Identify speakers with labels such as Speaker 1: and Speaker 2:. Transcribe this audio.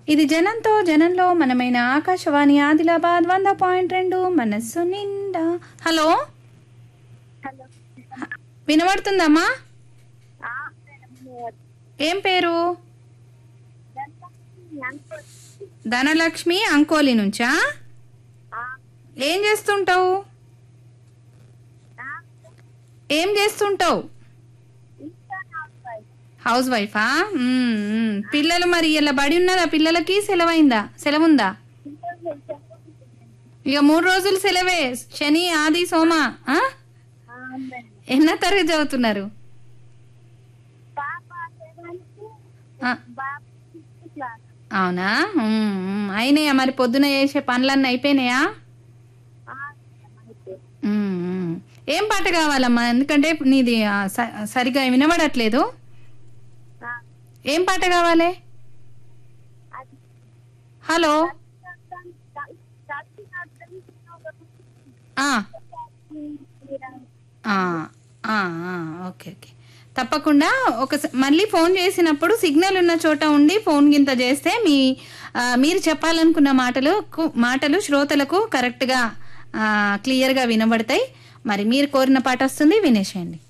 Speaker 1: ఇది జనంతో జనంలో మనమైన ఆకాశవాణి ఆదిలాబాద్ వంద పాయింట్ రెండు మనస్సు నిండా హలో
Speaker 2: హలో
Speaker 1: వినబడుతుందమ్మా
Speaker 2: ఆ, మేడం, మీరు
Speaker 1: ఏం పేరు
Speaker 2: ధనలక్ష్మి అంకుల్.
Speaker 1: ధనలక్ష్మి అంకోలి నుంచా
Speaker 2: ఆ,
Speaker 1: ఏం చేస్తుంటావు
Speaker 2: ఆ,
Speaker 1: ఏం చేస్తుంటావు
Speaker 2: ఇంకా హౌస్ వైఫ్.
Speaker 1: హౌస్ వైఫా మ్మ్, మ్మ్. పిల్లలు మరి ఇలా బడి ఉన్నదా పిల్లలకి సెలవైందా సెలవుందా
Speaker 2: ఇంకా వెళ్తాను.
Speaker 1: ఇక మూడు రోజులు సెలవే శని ఆది సోమ ఆ?
Speaker 2: ఆ, మేడం.
Speaker 1: ఎన్నో తరగతి చదువుతున్నారు
Speaker 2: పాప సెవెన్త్,
Speaker 1: ఆ,
Speaker 2: బాబు సిక్స్త్ క్లాస్.
Speaker 1: అవునా మ్మ్, మ్మ్. అయినాయా మరి పొద్దున చేసే పనులన్నీ అయిపోయినాయా
Speaker 2: ఆ, మేడం, అయితే.
Speaker 1: మ్మ్, మ్మ్. ఏం పాట కావాలమ్మా ఎందుకంటే నీది ఆ, స- సరిగా వినబడట్లేదు
Speaker 2: ఆ,
Speaker 1: ఏం పాట కావాలి
Speaker 2: అది
Speaker 1: హలో
Speaker 2: అర్థం- కల్- కలిసి అర్థం చేసుకోగలుగుతుంది.
Speaker 1: ఆ,
Speaker 2: మీరా?
Speaker 1: ఆ, ఆ, ఆ, ఓకే ఓకే తప్పకుండా ఒక మళ్ళీ ఫోన్ చేసినప్పుడు సిగ్నల్ ఉన్న చోట ఉండి ఫోన్ గింత చేస్తే మీ ఆ, మీరు చెప్పాలనుకున్న మాటలు కు- మాటలు శ్రోతలకు కరెక్ట్గా క్లియర్గా వినబడతాయి మరి మీరు కోరిన పాట వస్తుంది వినేసేయండి